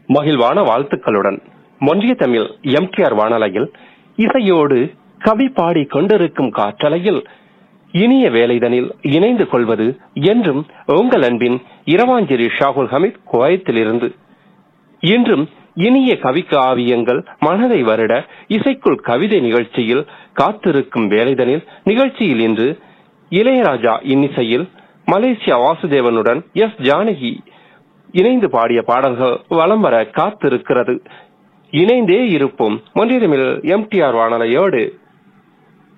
மகிழ்வான வாழ்த்துக்களுடன் ஒன்றிய தமிழ் எம்டிஆர் வானலையில் இசையோடு கவி பாடி கொண்டிருக்கும் காற்றலையில் இனிய வேலைதனில் இணைந்து கொள்வது என்றும் உங்கள் அன்பின் இரவாஞ்சேரி ஷாகுல் ஹமீத் குவைத்திலிருந்து இன்றும் இனிய கவி காவியங்கள் மனதை வருட இசைக்குள் கவிதை நிகழ்ச்சியில் காத்திருக்கும் வேலைதனில் நிகழ்ச்சியில் இன்று இளையராஜா இன்னிசையில் மலேசியா வாசுதேவனுடன் எஸ் ஜானகி இணைந்து பாடிய பாடல்கள் வலம் வர காத்திருக்கிறது இணைந்தே இருப்போம் ஒன்றியமில் எம்டிஆர் வானலையோடு